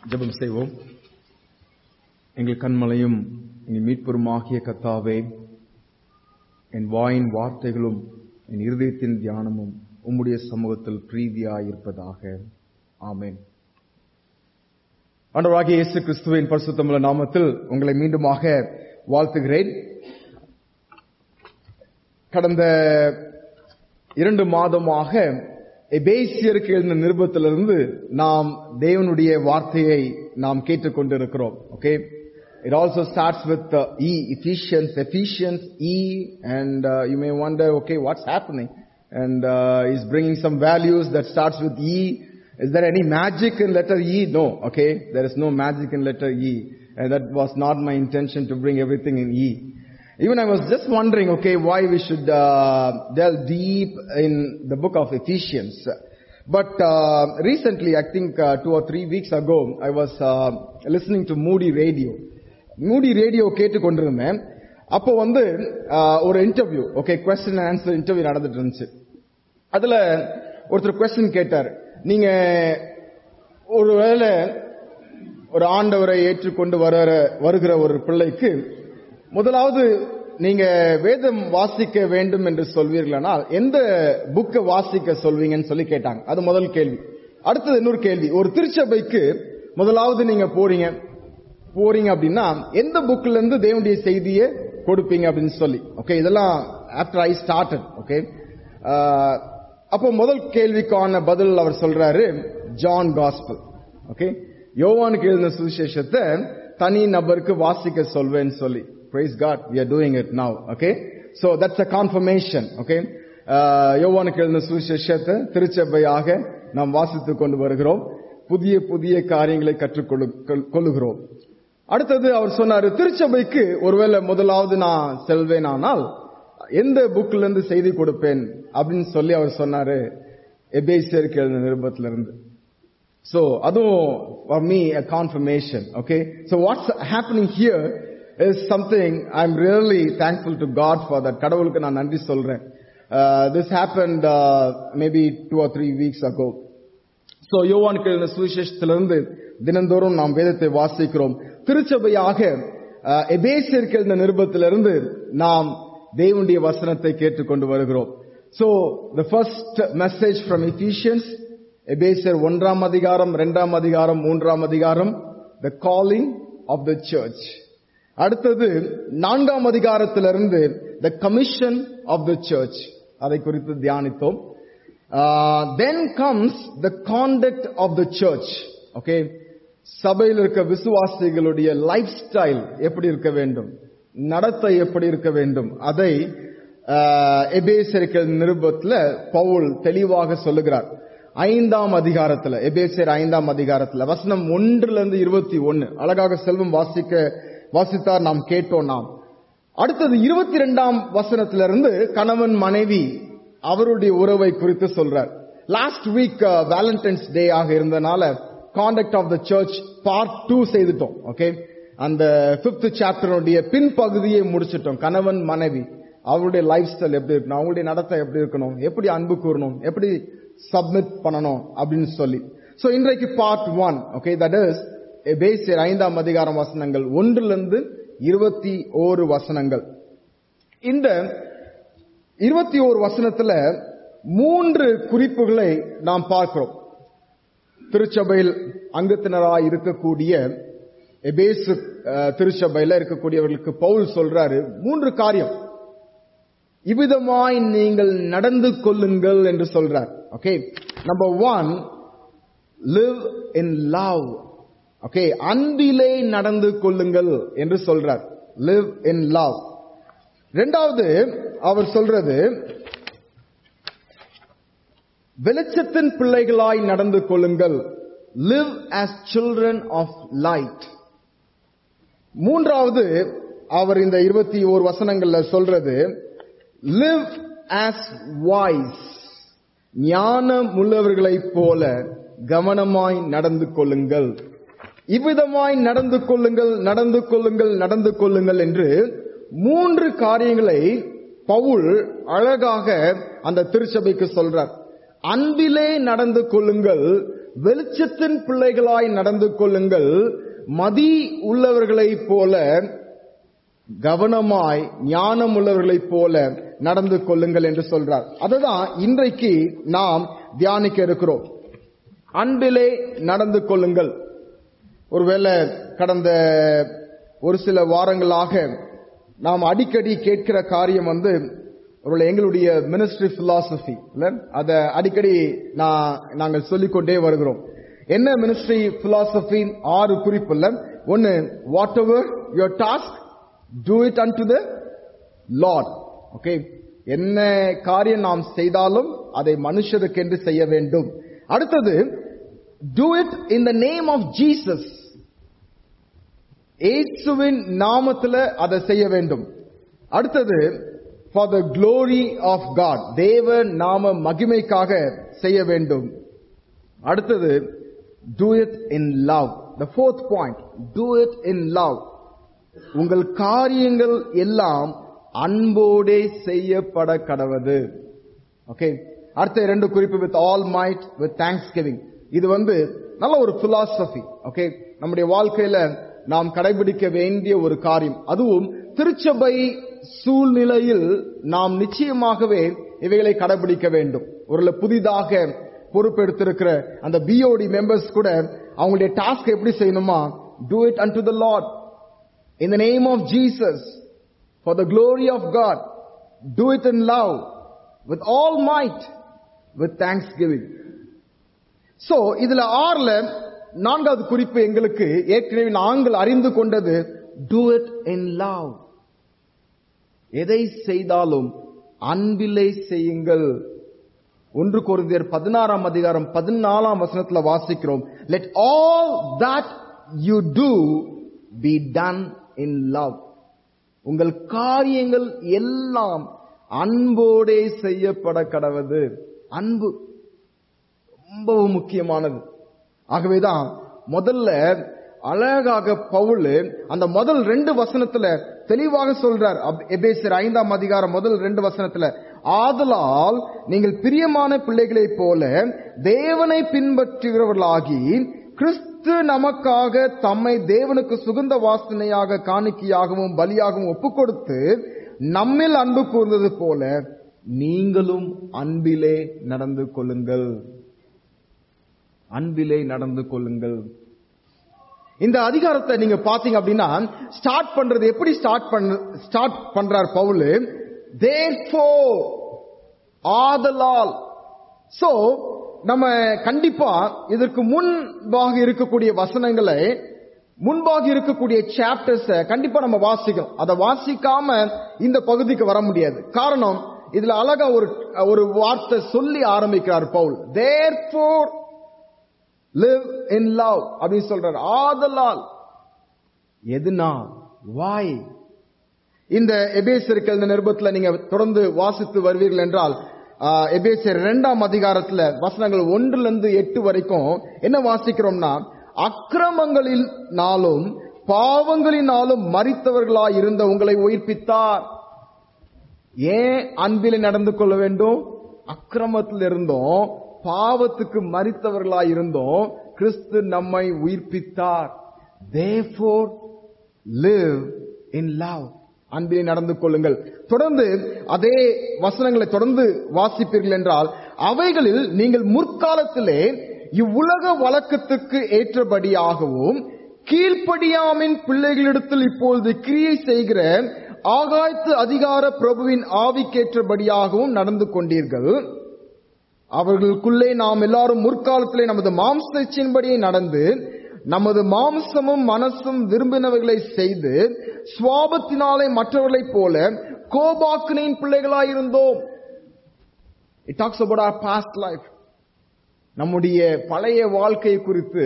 ஜெபம் செய்வோம் எங்கள் கண்மலையும் எங்கள் மீட்பெருமாகிய கத்தாவே என் வாயின் வார்த்தைகளும் என் இருதயத்தின் தியானமும் உம்முடைய சமூகத்தில் பிரீதியாயிருப்பதாக ஆமென் ஆண்டவராகிய இயேசு கிறிஸ்துவின் பரிசுத்தமுள்ள நாமத்தில் உங்களை மீண்டுமாக வாழ்த்துகிறேன் கடந்த இரண்டு மாதமாக எபேசியருக்கு எழுந்த நிருபத்திலிருந்து நாம் தேவனுடைய வார்த்தையை நாம் கேட்டுக்கொண்டிருக்கிறோம் okay It also starts with uh, E, Ephesians, Ephesians, E, and uh, you may wonder, okay, what's happening? And uh, he's bringing some values that starts with E. Is there any magic in letter E? No, okay, there is no magic in letter E. And that was not my intention to bring everything in E. Even I was just wondering, okay, why we should uh, delve deep in the book of Ephesians. But uh, recently, I think uh, two or three weeks ago, I was uh, listening to Moody Radio. Moody radio கேட்டு கொண்டிருந்தேன் அப்போ வந்து ஆஹ், ஒரு interview okay question answer interview நடந்துட்டு இருந்துச்சு அதுல ஒருத்தர் கொஸ்டின் கேட்டார் நீங்க ஒருவேளை ஒரு ஆண்டவரை ஏற்றுக்கொண்டு வர வருகிற ஒரு பிள்ளைக்கு முதலாவது நீங்க வேதம் வாசிக்க வேண்டும் என்று சொல்வீர்களானால் எந்த புக்கை வாசிக்க சொல்வீங்கன்னு சொல்லி கேட்டாங்க அது முதல் கேள்வி அடுத்தது இன்னொரு கேள்வி ஒரு திருச்சபைக்கு முதலாவது நீங்க போறீங்க போறீங்க அப்படின்னா எந்த புக்ல இருந்து தேவனுடைய செய்தியை கொடுப்பீங்க அப்படின்னு சொல்லி ஓகே இதெல்லாம் ஆஃப்டர் ஐ ஸ்டார்டட் ஓகே அப்போ முதல் கேள்விக்கான பதில் அவர் சொல்றாரு ஜான் காஸ்பல் ஓகே யோவானுக்கு எழுதின சுவிசேஷத்தை தனி நபருக்கு வாசிக்க சொல்வேன்னு சொல்லி praise God we are doing it now okay so that's a confirmation okay ஆஹ், யோவானுக்கு எழுதின சுவிசேஷத்தை திருச்சபையாக நாம் வாசித்துக் கொண்டு வருகிறோம் புதிய புதிய காரியங்களை கற்றுக்கொள்ளு கொள்- கொள்ளுகிறோம் அடுத்தது அவர் சொன்னாரு திருச்சபைக்கு ஒருவேளை முதலாவது நான் செல்வேனானால் எந்த புக்ல இருந்து செய்தி கொடுப்பேன் அப்படின்னு சொல்லி அவர் சொன்னாரு எபேசியருக்கு எழுதின நிருபத்துல இருந்து So, அதுவும் for me a confirmation. Okay. So what's happening here is something I'm really thankful to God for that. கடவுளுக்கு நான் நன்றி சொல்றேன். Uh, this happened uh, maybe two or three weeks ago. So யோவானுக்கு எழுதின சுவிசேஷத்திலிருந்து தினந்தோறும் நாம் வேதத்தை வாசிக்கிறோம் திருச்சபையாக அஹ், எபேசியருக்கு எழுதின நிருபத்திலிருந்து நாம் தேவனுடைய வசனத்தை கேட்டுக்கொண்டு வருகிறோம் So the first message from Ephesians எபேசியர் ஒன்றாம் அதிகாரம் இரண்டாம் அதிகாரம் மூன்றாம் அதிகாரம் the calling of the church அடுத்தது நான்காம் அதிகாரத்திலிருந்து the commission of the church அதை குறித்து தியானித்தோம் Uh, then comes the conduct of the church. Okay. சபையில் இருக்க விசுவாசிகளுடைய லைஃப் ஸ்டைல் எப்படி இருக்க வேண்டும் நடத்தை எப்படி இருக்க வேண்டும் அதை எபேசியர்கள் நிருபத்துல பவுல் தெளிவாக சொல்லுகிறார் ஐந்தாம் அதிகாரத்துல எபேசியர் ஐந்தாம் அதிகாரத்துல வசனம் ஒன்றுல இருந்து இருபத்தி ஒன்னு அழகாக செல்வம் வாசிக்க வாசித்தார் நாம் கேட்டோம் நாம் அடுத்தது இருபத்தி இரண்டாம் வசனத்திலிருந்து கணவன் மனைவி அவருடைய உறவை குறித்து சொல்றார் லாஸ்ட் வீக் வேலண்டைன்ஸ் டே ஆக இருந்தனால conduct of the church part two செய்துட்டோம் ஓகே அந்த பிப்த் சாப்டருடைய பின்பகுதியை முடிச்சிட்டோம் கணவன் மனைவி அவருடைய லைஃப் ஸ்டைல் எப்படி இருக்கணும் அவங்களுடைய நடத்தை எப்படி இருக்கணும் எப்படி அன்பு கூறணும் எப்படி சப்மிட் பண்ணணும் அப்படின்னு சொல்லி சோ இன்றைக்கு part one okay that is எபேசியர் ஐந்தாம் அதிகாரம் வசனங்கள் ஒன்றிலிருந்து இருபத்தி ஓரு வசனங்கள் இந்த இருபத்தி ஓரு வசனத்துல மூன்று குறிப்புகளை நாம் பார்க்கிறோம் திருச்சபையில் அங்கத்தினராய் இருக்கக்கூடிய எபேசு அஹ், திருச்சபையில இருக்கக்கூடியவர்களுக்கு பவுல் சொல்றாரு மூன்று காரியம் இவ்விதமாய் நீங்கள் நடந்து கொள்ளுங்கள் என்று சொல்றார் okay number one live in love okay அன்பிலே நடந்து கொள்ளுங்கள் என்று சொல்றார் லிவ் இன் லவ் ரெண்டாவது அவர் சொல்றது வெளிச்சத்தின் பிள்ளைகளாய் நடந்து கொள்ளுங்கள் live as children of light மூன்றாவது அவர் இந்த இருபத்தி ஓர் வசனங்கள்ல சொல்றது லிவ் ஆஸ் வாய்ஸ் ஞானம் உள்ளவர்களைப் போல கவனமாய் நடந்து கொள்ளுங்கள் இவ்விதமாய் நடந்து கொள்ளுங்கள் நடந்து கொள்ளுங்கள் நடந்து கொள்ளுங்கள் என்று மூன்று காரியங்களை பவுல் அழகாக அந்த திருச்சபைக்கு சொல்றார் அன்பிலே நடந்து கொள்ளுங்கள் வெளிச்சத்தின் பிள்ளைகளாய் நடந்து கொள்ளுங்கள் மதி உள்ளவர்களைப் போல கவனமாய் ஞானம் உள்ளவர்களைப் போல நடந்து கொள்ளுங்கள் என்று சொல்றார் அதுதான் இன்றைக்கு நாம் தியானிக்க இருக்கிறோம் அன்பிலே நடந்து கொள்ளுங்கள் ஒருவேளை கடந்த ஒரு சில வாரங்களாக நாம் அடிக்கடி கேட்கிற காரியம் வந்து ஒருவேளை எங்களுடைய மினிஸ்ட்ரி பிலாசபி இல்ல அத அடிக்கடி நான் நாங்கள் சொல்லிக்கொண்டே வருகிறோம் என்ன மினிஸ்ட்ரி பிலாசபி ஆறு குறிப்பு இல்ல ஒன்னு whatever your task do it unto the Lord okay என்ன காரியம் நாம் செய்தாலும் அதை மனுஷருக்கென்று செய்ய வேண்டும் அடுத்தது do it in the name of Jesus இயேசுவின் நாமத்துல அதை செய்ய வேண்டும் அடுத்தது for the glory of God தேவ நாம மகிமைக்காக செய்ய வேண்டும் அடுத்தது do it in love the fourth point do it in love உங்கள் காரியங்கள் எல்லாம் அன்போடே செய்யப்பட கடவது ஓகே அடுத்த இரண்டு குறிப்பு with all might with thanksgiving இது வந்து நல்ல ஒரு பிலாசபி ஓகே நம்முடைய வாழ்க்கையில நாம் கடைபிடிக்க வேண்டிய ஒரு காரியம் அதுவும் திருச்சபை சூழ்நிலையில் நாம் நிச்சயமாகவே இவைகளை கடைபிடிக்க வேண்டும் ஒரு புதிதாக பொறுப்பெடுத்திருக்கிற அந்த பிஓடி மெம்பர்ஸ் கூட அவங்களுடைய டாஸ்க் எப்படி செய்யணுமா do it unto the Lord in the name of Jesus, for the glory of God, do it in love, with all might, with thanksgiving. So, இதுல ஆறுல நான்காவது குறிப்பு எங்களுக்கு ஏற்கனவே நாங்கள் அறிந்து கொண்டது do it in love. எதை செய்தாலும் அன்பிலே செய்யுங்கள் ஒன்று கொரிந்தியர் பதினாறாம் அதிகாரம் பதினாலாம் வசனத்துல வாசிக்கிறோம் let all that you do be done in love உங்கள் காரியங்கள் எல்லாம் அன்போடே செய்யப்பட கடவது அன்பு ரொம்பவும் முக்கியமானது ஆகவேதான் முதல்ல அழகாக பவுல் அந்த முதல் ரெண்டு வசனத்துல தெளிவாக சொல்றார் எபேசர் ஐந்தாம் அதிகாரம் முதல் ரெண்டு வசனத்துல ஆதலால் நீங்கள் பிரியமான பிள்ளைகளைப் போல தேவனை பின்பற்றுகிறவர்களாகி கிறிஸ்து நமக்காக தம்மை தேவனுக்கு சுகந்த வாசனையாக காணிக்கையாகவும் பலியாகவும் ஒப்புக் கொடுத்து நம்மில் அன்பு கூர்ந்தது போல நீங்களும் அன்பிலே நடந்து கொள்ளுங்கள் அன்பிலே நடந்து கொள்ளுங்கள் இந்த அதிகாரத்தை நீங்க பாத்தீங்க அப்படின்னா ஸ்டார்ட் பண்றது எப்படி ஸ்டார்ட் பண்ண ஸ்டார்ட் பண்றார் பவுல் தேர்ஃபோர் ஆதலால் சோ நம்ம கண்டிப்பா இதற்கு முன்பாக இருக்கக்கூடிய வசனங்களை முன்பாக இருக்கக்கூடிய சாப்டர்ஸ் கண்டிப்பா நம்ம வாசிக்கணும் அதை வாசிக்காம இந்த பகுதிக்கு வர முடியாது காரணம் இதுல அழகா ஒரு ஒரு வார்த்தை சொல்லி ஆரம்பிக்கிறார் Paul therefore live in love அப்படின்னு சொல்றார் ஆதலால் எதுனால் வாய் இந்த எபேசருக்கு இந்த நிருபத்துல நீங்க தொடர்ந்து வாசித்து வருவீர்கள் என்றால் எபேசியர் இரண்டாம் அதிகாரத்துல வசனங்கள் ஒன்றுல இருந்து எட்டு வரைக்கும் என்ன வாசிக்கிறோம்னா அக்கிரமங்களினாலும் பாவங்களினாலும் மறித்தவர்களாய் இருந்த உங்களை உயிர்ப்பித்தார் ஏன் அன்பிலே நடந்து கொள்ள வேண்டும் அக்கிரமத்தில் இருந்தோம் பாவத்துக்கு மறித்தவர்களாய் இருந்தோம் கிறிஸ்து நம்மை உயிர்ப்பித்தார் தேர்ஃபோர் லிவ் இன் லவ் அன்பிலே நடந்து கொள்ளுங்கள் தொடர்ந்து அதே வசனங்களை தொடர்ந்து வாசிப்பீர்கள் என்றால் அவைகளில் நீங்கள் முற்காலத்திலே இவ்வுலக வழக்கத்துக்கு ஏற்றபடியாகவும் கீழ்ப்படியாமின் பிள்ளைகளிடத்தில் இப்பொழுது கிரியை செய்கிற ஆகாயத்து அதிகார பிரபுவின் ஆவிக்கேற்றபடியாகவும் நடந்து கொண்டீர்கள் அவர்களுக்குள்ளே நாம் எல்லாரும் முற்காலத்திலே நமது மாம்சத்தின்படியே நடந்து நமது மாம்சமும் மனசும் விரும்பினவைகளை செய்து சுவாபத்தினாலே மற்றவர்களைப் போல கோபாக்கினின் பிள்ளைகளாயிருந்தோம் it talks about our past life நம்முடைய பழைய வாழ்க்கை குறித்து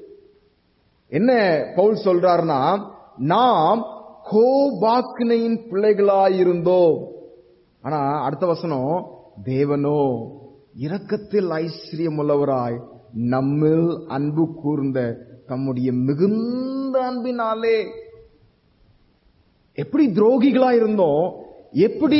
என்ன பவுல் சொல்றாருன்னா நாம் கோபாக்கினையின் பிள்ளைகளாயிருந்தோம் ஆனா அடுத்த வசனம் தேவனோ இரக்கத்தில் ஐஸ்வர்யம் உள்ளவராய் நம்மில் அன்பு கூர்ந்த தம்முடைய மிகுந்த அன்பினாலே எப்படி துரோகிகளா இருந்தோம் எப்படி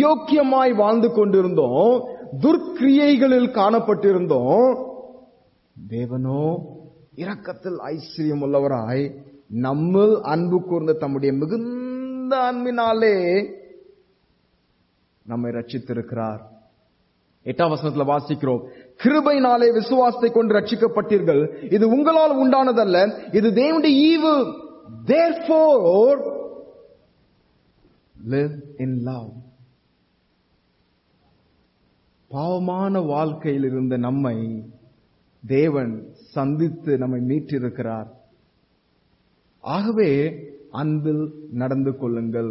அயோக்கியமாய் வாழ்ந்து கொண்டிருந்தோம் துர்க்கிரியைகளில் காணப்பட்டிருந்தோம் தேவனோ இரக்கத்தில் ஐஸ்வர்யம் உள்ளவராய் நம்மில் அன்பு கூர்ந்த தம்முடைய மிகுந்த அன்பினாலே நம்மை ரட்சித்திருக்கிறார் எட்டாம் வசனத்துல வாசிக்கிறோம் கிருபையினாலே விசுவாசத்தை கொண்டு ரட்சிக்கப்பட்டீர்கள் இது உங்களால் உண்டானதல்ல இது தேவனுடைய ஈவு therefore live in love பாவமான வாழ்க்கையில் இருந்த நம்மை தேவன் சந்தித்து நம்மை மீட்டிருக்கிறார் ஆகவே அன்பில் நடந்து கொள்ளுங்கள்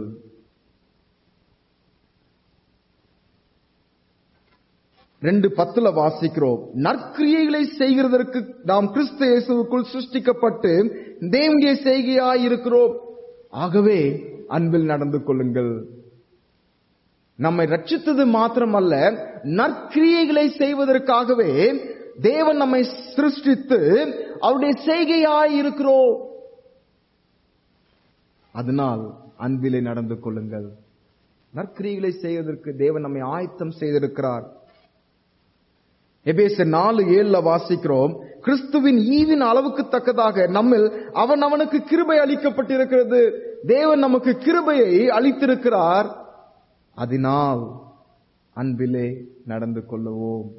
ரெண்டு பத்துல வாசிக்கிறோம் நற்கிரியைகளை செய்கிறதற்கு நாம் கிறிஸ்து இயேசுவுக்குள் சிருஷ்டிக்கப்பட்டு தேவனுடைய செய்கையாய் இருக்கிறோம் ஆகவே அன்பில் நடந்து கொள்ளுங்கள் நம்மை ரட்சித்தது மாத்திரமல்ல நற்கிரியைகளை செய்வதற்காகவே தேவன் நம்மை சிருஷ்டித்து அவருடைய செய்கையாய் இருக்கிறோம் அதனால் அன்பிலே நடந்து கொள்ளுங்கள் நற்கிரியைகளை செய்வதற்கு தேவன் நம்மை ஆயத்தம் செய்திருக்கிறார் எபேசர் நாலு ஏழுல வாசிக்கிறோம் கிறிஸ்துவின் ஈவின் அளவுக்கு தக்கதாக நம்மில் அவன் அவனுக்கு கிருபை அளிக்கப்பட்டிருக்கிறது தேவன் நமக்கு கிருபையை அளித்திருக்கிறார் அதனால் அன்பிலே நடந்து கொள்ளுவோம்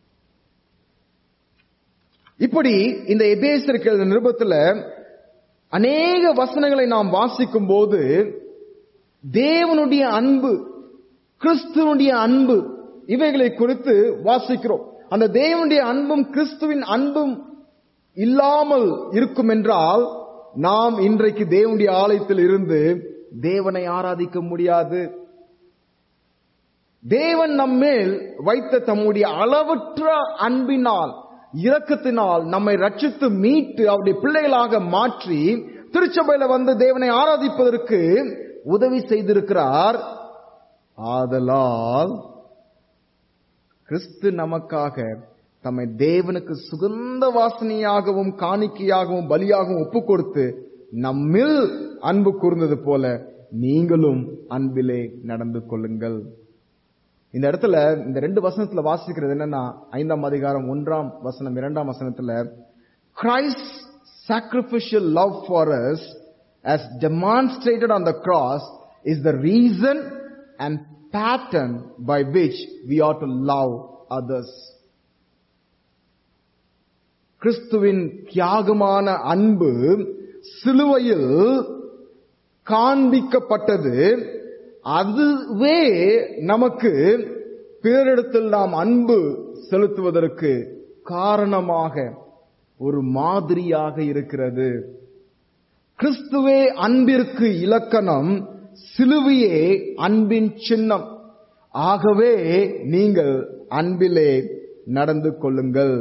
இப்படி இந்த எபேசர்கள் நிருபத்துல அநேக வசனங்களை நாம் வாசிக்கும் போது தேவனுடைய அன்பு கிறிஸ்துவனுடைய அன்பு இவைகளை குறித்து வாசிக்கிறோம் அந்த தேவனுடைய அன்பும் கிறிஸ்துவின் அன்பும் இல்லாமல் இருக்கும் என்றால் நாம் இன்றைக்கு தேவனுடைய ஆலயத்தில் இருந்து தேவனை ஆராதிக்க முடியாது தேவன் நம்மேல் வைத்த தம்முடைய அளவற்ற அன்பினால் இரக்கத்தினால் நம்மை ரட்சித்து மீட்டு அவருடைய பிள்ளைகளாக மாற்றி திருச்சபையில வந்து தேவனை ஆராதிப்பதற்கு உதவி செய்திருக்கிறார் ஆதலால் கிறிஸ்து நமக்காக தம்மை தேவனுக்கு சுகந்த வாசனையாகவும் காணிக்கையாகவும் பலியாகவும் ஒப்பு கொடுத்து நம்மில் அன்பு கூர்ந்தது போல நீங்களும் அன்பிலே நடந்து கொள்ளுங்கள் இந்த இடத்துல இந்த ரெண்டு வசனத்துல வாசிக்கிறது என்னன்னா ஐந்தாம் அதிகாரம் ஒன்றாம் வசனம் இரண்டாம் வசனத்துல Christ sacrificial love for us as demonstrated on the cross is the reason and pattern by which we ought to love others. கிறிஸ்துவின் தியாகமான அன்பு சிலுவையில் காண்பிக்கப்பட்டது அதுவே நமக்கு பிறரிடத்தில் நாம் அன்பு செலுத்துவதற்கு காரணமாக ஒரு மாதிரியாக இருக்கிறது கிறிஸ்துவே அன்பிற்கு இலக்கணம் சிலுவையே அன்பின் சின்னம் ஆகவே நீங்கள் அன்பிலே நடந்து கொள்ளுங்கள்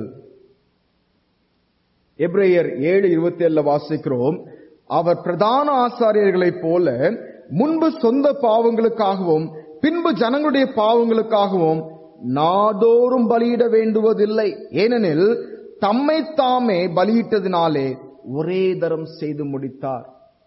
எப்ரேயர் ஏழு இருபத்தி ஏழுல வாசிக்கிறோம் அவர் பிரதான ஆசாரியர்களைப் போல முன்பு சொந்த பாவங்களுக்காகவும் பின்பு ஜனங்களுடைய பாவங்களுக்காகவும் நாடோறும் பலியிட வேண்டுவதில்லை ஏனெனில் தம்மை தாமே பலியிட்டதினாலே ஒரே தரம் செய்து முடித்தார்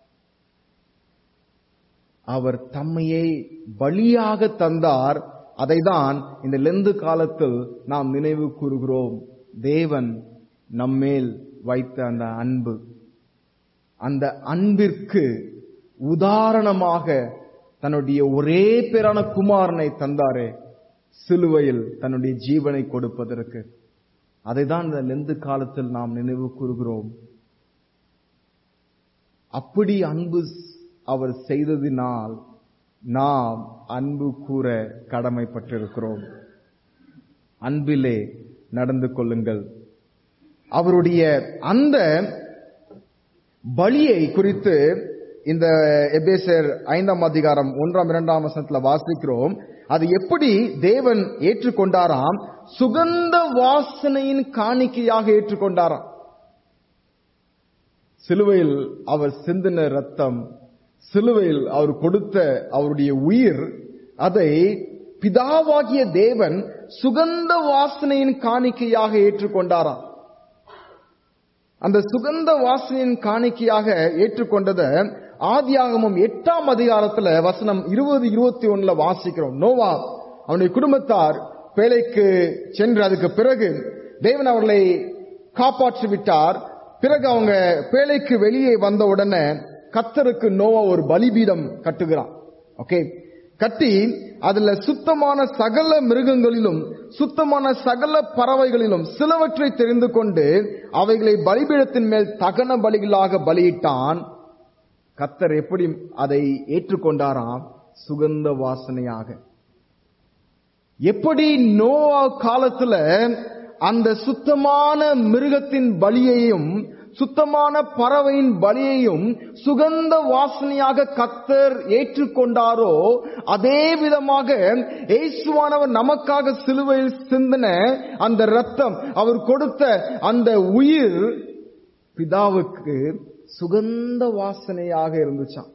அவர் தம்மையே பலியாக தந்தார் அதைதான் இந்த லெந்து காலத்தில் நாம் நினைவு கூறுகிறோம் தேவன் நம்மேல் வைத்த அந்த அன்பு அந்த அன்பிற்கு உதாரணமாக தன்னுடைய ஒரே பேரான குமாரனை தந்தாரே சிலுவையில் தன்னுடைய ஜீவனை கொடுப்பதற்கு அதைதான் இந்த லெந்து காலத்தில் நாம் நினைவு கூறுகிறோம் அப்படி அன்பு அவர் செய்ததினால் நாம் அன்பு கூற கடமைப்பட்டிருக்கிறோம் அன்பிலே நடந்து கொள்ளுங்கள் அவருடைய அந்த பலியை குறித்து இந்த எபேசர் ஐந்தாம் அதிகாரம் ஒன்றாம் இரண்டாம் வசனத்துல வாசிக்கிறோம் அது எப்படி தேவன் ஏற்றுக்கொண்டாராம் சுகந்த வாசனையின் காணிக்கையாக ஏற்றுக்கொண்டாராம் சிலுவையில் அவர் சிந்தின ரத்தம் சிலுவையில் அவர் கொடுத்த அவருடைய உயிர் அதை பிதாவாகிய தேவன் சுகந்த வாசனையின் காணிக்கையாக ஏற்றுக்கொண்டாராம் அந்த சுகந்த வாசனையின் காணிக்கையாக ஏற்றுக்கொண்டத ஆதியாகமும் எட்டாம் அதிகாரத்துல வசனம் இருபது இருபத்தி ஒண்ணுல வாசிக்கிறோம் நோவா அவனுடைய குடும்பத்தார் பேழைக்கு சென்று அதுக்கு பிறகு தேவன் அவர்களை காப்பாற்றி விட்டார் பிறகு அவங்க பேழைக்கு வெளியே வந்த உடனே கத்தருக்கு நோவா ஒரு பலிபீடம் கட்டுகிறான் ஓகே கட்டி அதுல சுத்தமான சகல மிருகங்களிலும் சுத்தமான சகல பறவைகளிலும் சிலவற்றை தெரிந்து கொண்டு அவைகளை பலிபீடத்தின் மேல் தகன பலிகளாக பலியிட்டான் கத்தர் எப்படி அதை ஏற்றுக்கொண்டாராம் சுகந்த வாசனையாக எப்படி நோவா காலத்துல அந்த சுத்தமான மிருகத்தின் பலியையும் சுத்தமான பறவையின் பலியையும் சுகந்த வாசனையாக கத்தர் ஏற்றுக்கொண்டாரோ அதே விதமாக இயேசுவானவர் நமக்காக சிலுவையில் சிந்தின அந்த ரத்தம் அவர் கொடுத்த அந்த உயிர் பிதாவுக்கு சுகந்த வாசனையாக இருந்துச்சாம்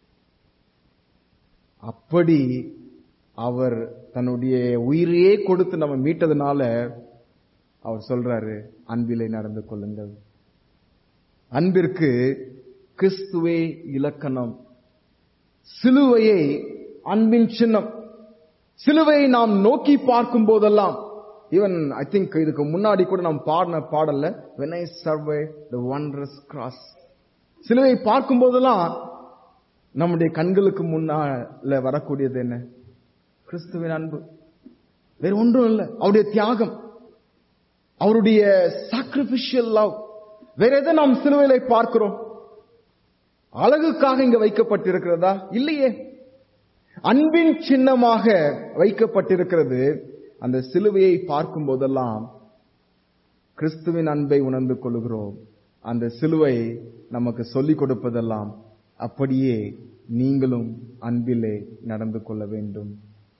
அப்படி அவர் தன்னுடைய உயிரையே கொடுத்து நம்ம மீட்டதுனால அவர் சொல்றாரு அன்பிலே நடந்து கொள்ளுங்கள் அன்பிற்கு கிறிஸ்துவே இலக்கணம் சிலுவையை அன்பின் சின்னம் சிலுவையை நாம் நோக்கி பார்க்கும் போதெல்லாம் ஈவன் ஐ திங்க் இதுக்கு முன்னாடி கூட நாம் பாடின பாடல்ல when I survey the wondrous cross சிலுவை பார்க்கும் போதெல்லாம் நம்முடைய கண்களுக்கு முன்னால வரக்கூடியது என்ன கிறிஸ்துவின் அன்பு வேற ஒன்றும் இல்லை அவருடைய தியாகம் அவருடைய சாக்ரிபிஷியல் லவ் வேற எதை நாம் சிலுவையில பார்க்கிறோம் அழகுக்காக இங்க வைக்கப்பட்டிருக்கிறதா இல்லையே அன்பின் சின்னமாக வைக்கப்பட்டிருக்கிறது அந்த சிலுவையை பார்க்கும் போதெல்லாம் கிறிஸ்துவின் அன்பை உணர்ந்து கொள்கிறோம் அந்த சிலுவை நமக்கு சொல்லிக் கொடுப்பதெல்லாம் அப்படியே நீங்களும் அன்பிலே நடந்து கொள்ள வேண்டும்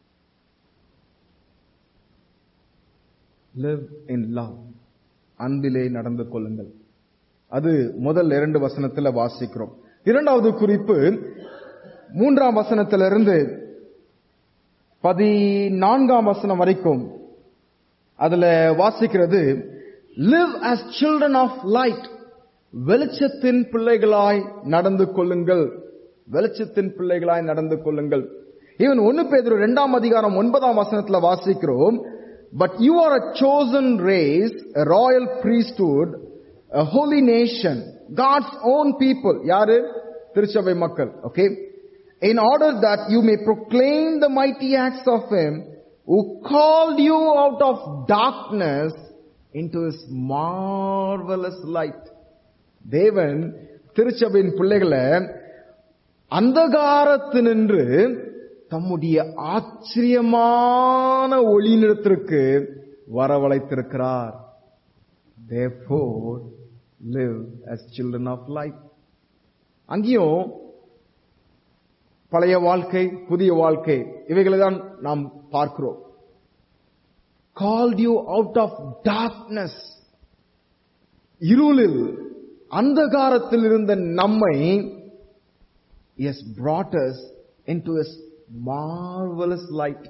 live in love அன்பிலே நடந்து கொள்ளுங்கள் அது முதல் இரண்டு வசனத்துல வாசிக்கிறோம் இரண்டாவது குறிப்பு மூன்றாம் வசனத்திலிருந்து பதினான்காம் வசனம் வரைக்கும் அதுல வாசிக்கிறது live as children of light வெளிச்சத்தின் பிள்ளைகளாய் நடந்து கொள்ளுங்கள் வெளிச்சத்தின் பிள்ளைகளாய் நடந்து கொள்ளுங்கள் இவன் ஒன்னு பேதர் இரண்டாம் அதிகாரம் ஒன்பதாம் வசனத்துல வாசிக்கிறோம் but you are a chosen race a royal priesthood a holy nation god's own people யாரு திருச்சபை மக்கள் okay in order that you may proclaim the mighty acts of him who called you out of darkness into his marvelous light தேவன் திருச்சபையின் பிள்ளைகளை அந்தகாரத்தினின்று தம்முடைய ஆச்சரியமான ஒளிநிலத்திற்கு வரவழைத்திருக்கிறார் therefore live as children of light அங்கேயும் பழைய வாழ்க்கை புதிய வாழ்க்கை இவைகளை தான் நாம் பார்க்கிறோம் called you out of darkness இருளில் அந்தகாரத்தில் இருந்த நம்மை has brought us into his marvelous light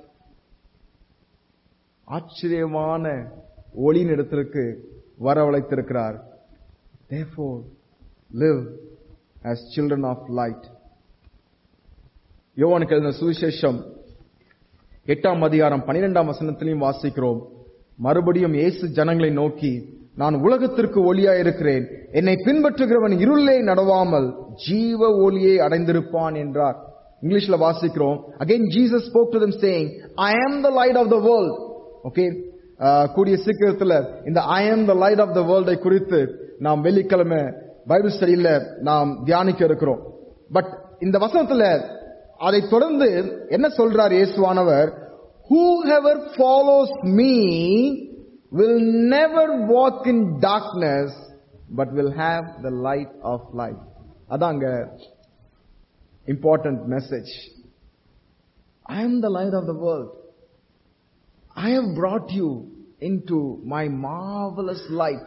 ஆச்சரியமான ஒளியின் இடத்திற்கு வரவழைத்திருக்கிறார் therefore live as children of light யோவானுக்கு எழுதின சுவிசேஷம் எட்டாம் அதிகாரம் பனிரெண்டாம் வசனத்திலையும் வாசிக்கிறோம் மறுபடியும் இயேசு ஜனங்களை நோக்கி நான் உலகத்திற்கு ஒளியாயிருக்கிறேன் என்னை பின்பற்றுகிறவன் இருளே நடவாமல் ஜீவ ஒளியை அடைந்திருப்பான் என்றார் இங்கிலீஷ்ல வாசிக்கிறோம் again Jesus spoke to them saying I am the light of the world okay கூடிய சீக்கிரத்துல இந்த ஐ am the light of the world குறித்து நாம் வெள்ளிக்கிழமை பைபிள் ஸ்டடியில நாம் தியானிக்க இருக்கிறோம் பட் இந்த வசனத்துல அதை தொடர்ந்து என்ன சொல்றார் இயேசுவானவர் whoever follows me will never walk in darkness but will have the light of life அதாங்க important message I am the light of the world I have brought you into my marvelous light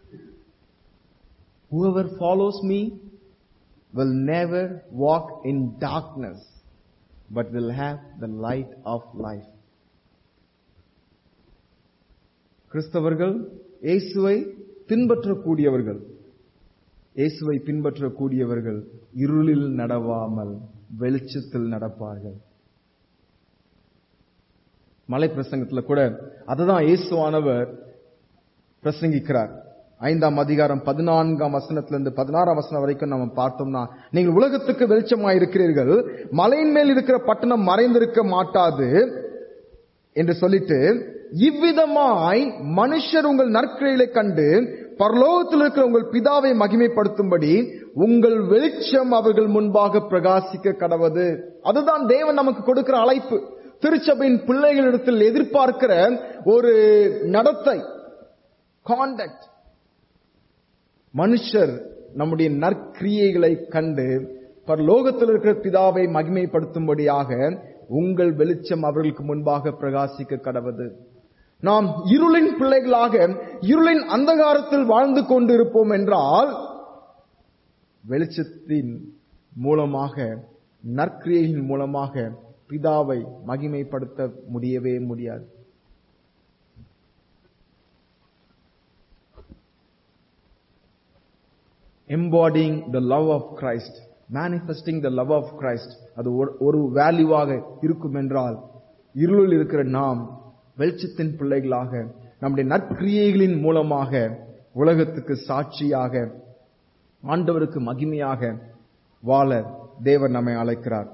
whoever follows me will never walk in darkness but will have the light of life கிறிஸ்தவர்கள் இயேசுவை பின்பற்றக்கூடியவர்கள் இயேசுவை பின்பற்றக்கூடியவர்கள் இருளில் நடவாமல் வெளிச்சத்தில் நடப்பார்கள் மலை பிரசங்கத்துல கூட அதுதான் இயேசுவானவர் பிரசங்கிக்கிறார் ஐந்தாம் அதிகாரம் பதினான்காம் வசனத்திலிருந்து பதினாறாம் வசனம் வரைக்கும் நம்ம பார்த்தோம்னா நீங்கள் உலகத்துக்கு வெளிச்சமாய் இருக்கிறீர்கள் மலையின் மேல் இருக்கிற பட்டணம் மறைந்திருக்க மாட்டாது என்று சொல்லிட்டு இவ்விதமாய் மனுஷர் உங்கள் நற்கிரைகளை கண்டு பரலோகத்தில் இருக்கிற உங்கள் பிதாவை மகிமைப்படுத்தும்படி உங்கள் வெளிச்சம் அவர்கள் முன்பாக பிரகாசிக்க கடவது அதுதான் தேவன் நமக்கு கொடுக்கிற அழைப்பு திருச்சபையின் பிள்ளைகளிடத்தில் எதிர்பார்க்கிற ஒரு நடத்தை கான்டக்ட் மனுஷர் நம்முடைய நற்கிரியைகளை கண்டு பரலோகத்தில் இருக்கிற பிதாவை மகிமைப்படுத்தும்படியாக உங்கள் வெளிச்சம் அவர்களுக்கு முன்பாக பிரகாசிக்க கடவது நாம் இருளின் பிள்ளைகளாக இருளின் அந்தகாரத்தில் வாழ்ந்து கொண்டிருப்போம் என்றால் வெளிச்சத்தின் மூலமாக நற்கிரியையின் மூலமாக பிதாவை மகிமைப்படுத்த முடியவே முடியாது embodying the love of Christ manifesting the love of Christ அது ஒரு- ஒரு வேல்யூவாக இருக்கும் என்றால் இருளில் இருக்கிற நாம் வெளிச்சத்தின் பிள்ளைகளாக நம்முடைய நற்கிரியைகளின் மூலமாக உலகத்துக்கு சாட்சியாக ஆண்டவருக்கு மகிமையாக வாழ தேவன் நம்மை அழைக்கிறார்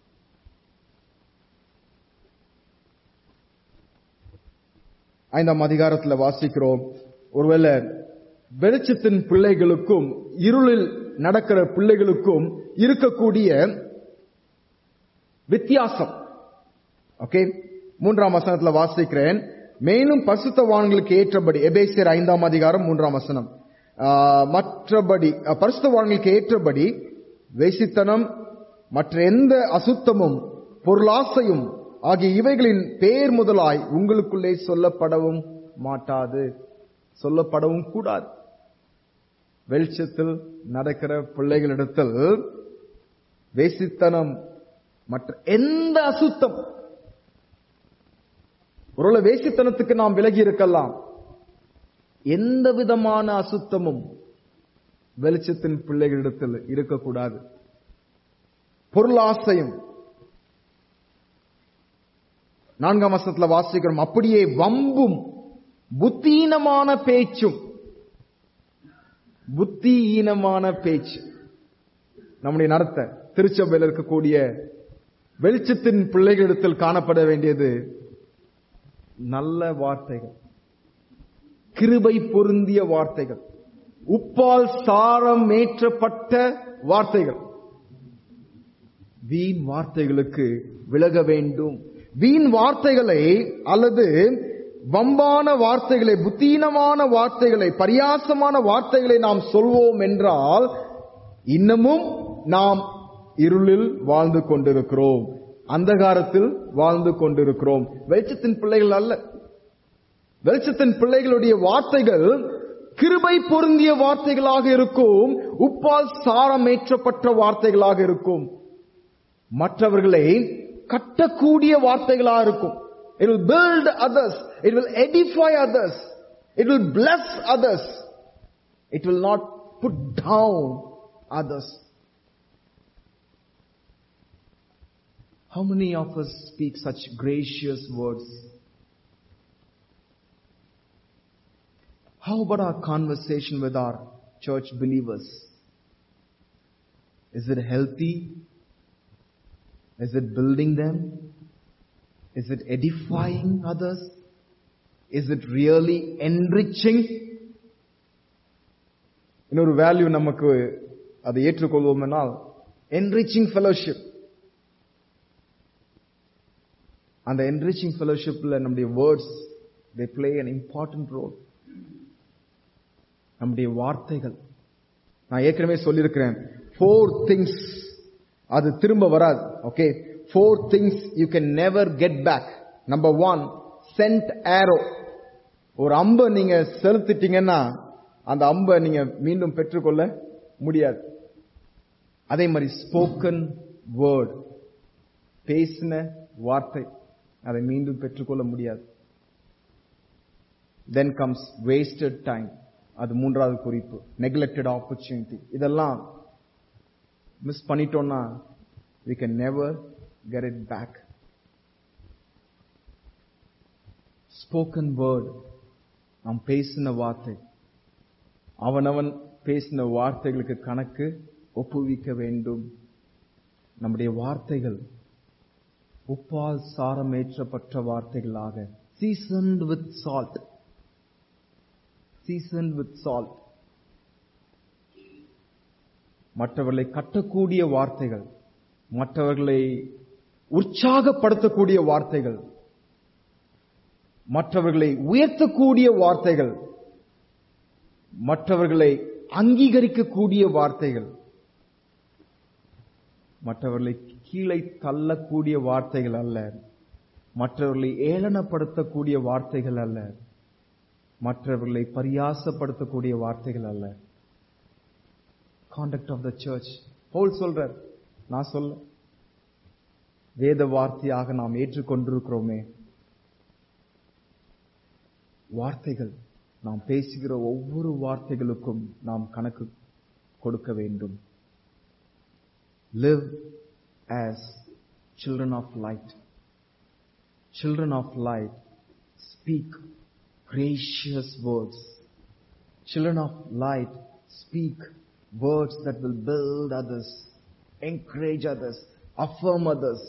ஐந்தாம் அதிகாரத்துல வாசிக்கிறோம் ஒருவேளை வெளிச்சத்தின் பிள்ளைகளுக்கும் இருளில் நடக்கிற பிள்ளைகளுக்கும் இருக்கக்கூடிய வித்தியாசம் ஓகே மூன்றாம் வசனத்துல வாசிக்கிறேன் மேலும் பரிசுத்தவான்களுக்கு ஏற்றபடி எபேசியர் ஐந்தாம் அதிகாரம் மூன்றாம் வசனம் ஆஹ், மற்றபடி அஹ், பரிசுத்தவான்களுக்கு ஏற்றபடி வேசித்தனம் மற்ற எந்த அசுத்தமும் பொருளாசையும் ஆகிய இவைகளின் பேர் முதலாய் உங்களுக்குள்ளே சொல்லப்படவும் மாட்டாது சொல்லப்படவும் கூடாது வெளிச்சத்தில் நடக்கிற பிள்ளைகளிடத்தில் வேசித்தனம் மற்ற எந்த அசுத்தம் ஒருவேளை வேசித்தனத்துக்கு நாம் விலகி இருக்கலாம் எந்த விதமான அசுத்தமும் வெளிச்சத்தின் பிள்ளைகளிடத்தில் இருக்கக்கூடாது பொருளாசையும் நான்காம் வசனத்துல வாசிக்கிறோம் அப்படியே வம்பும் புத்தீனமான பேச்சும் புத்தியீனமான பேச்சு நம்முடைய நடத்த திருச்சபையில் இருக்கக்கூடிய வெளிச்சத்தின் பிள்ளைகளிடத்தில் காணப்பட வேண்டியது நல்ல வார்த்தைகள் கிருபை பொருந்திய வார்த்தைகள் உப்பால் சாரம் ஏற்றப்பட்ட வார்த்தைகள் வீண் வார்த்தைகளுக்கு விலக வேண்டும் வீண் வார்த்தைகளை அல்லது வம்பான வார்த்தைகளை புத்தீனமான வார்த்தைகளை பரியாசமான வார்த்தைகளை நாம் சொல்வோம் என்றால் இன்னமும் நாம் இருளில் வாழ்ந்து கொண்டிருக்கிறோம் அந்தகாரத்தில் வாழ்ந்து கொண்டிருக்கிறோம் வெளிச்சத்தின் பிள்ளைகள் அல்ல வெளிச்சத்தின் பிள்ளைகளுடைய வார்த்தைகள் கிருபை பொருந்திய வார்த்தைகளாக இருக்கும் உப்பால் சாரமேற்றப்பட்ட வார்த்தைகளாக இருக்கும் மற்றவர்களை கட்டக்கூடிய வார்த்தைகளாக இருக்கும் it will build others it will edify others it will bless others it will not put down others how many of us speak such gracious words how about our conversation with our church believers is it healthy is it building them is it edifying others? Is it really enriching? இன்னொரு value நமக்கு அதை ஏற்றுக்கொள்வோம் என்றால் enriching fellowship அந்த enriching fellowshipல நம்முடைய words they play an important role நம்முடைய வார்த்தைகள் நான் ஏற்கனவே சொல்லியிருக்கிறேன் ஃபோர் திங்ஸ் அது திரும்ப வராது okay four things you can never get back number one sent arrow ஒரு அம்பை நீங்க செலுத்திட்டீங்கன்னா அந்த அம்பை நீங்க மீண்டும் பெற்றுக்கொள்ள முடியாது அதே மாதிரி ஸ்போக்கன் வேர்ட் பேசின வார்த்தை அதை மீண்டும் பெற்றுக்கொள்ள முடியாது தென் கம்ஸ் வேஸ்டட் டைம் அது மூன்றாவது குறிப்பு நெக்லெக்டட் ஆப்பர்ச்சுனிட்டி இதெல்லாம் மிஸ் பண்ணிட்டோம்னா we can never get it back. Spoken word, நாம் பேசின வார்த்தை அவனவன் பேசின வார்த்தைகளுக்கு கணக்கு ஒப்புவிக்க வேண்டும் நம்முடைய வார்த்தைகள் உப்பால் சாரமேற்றப்பட்ட வார்த்தைகளாக seasoned with salt seasoned with salt மற்றவர்களை கட்டக்கூடிய வார்த்தைகள் மற்றவர்களை உற்சாகப்படுத்தக்கூடிய வார்த்தைகள் மற்றவர்களை உயர்த்தக்கூடிய வார்த்தைகள் மற்றவர்களை அங்கீகரிக்கக்கூடிய வார்த்தைகள் மற்றவர்களை கீழே தள்ளக்கூடிய வார்த்தைகள் அல்ல மற்றவர்களை ஏளனப்படுத்தக்கூடிய வார்த்தைகள் அல்ல மற்றவர்களை பரியாசப்படுத்தக்கூடிய வார்த்தைகள் அல்ல conduct of the church Paul சொல்றார் நான் சொல்ல வேத வார்த்தையாக நாம் ஏற்றுக்கொண்டிருக்கிறோமே வார்த்தைகள் நாம் பேசுகிற ஒவ்வொரு வார்த்தைகளுக்கும் நாம் கணக்கு கொடுக்க வேண்டும் live as children of light. Children of light speak gracious words. Children of light speak words that will build others, encourage others, affirm others.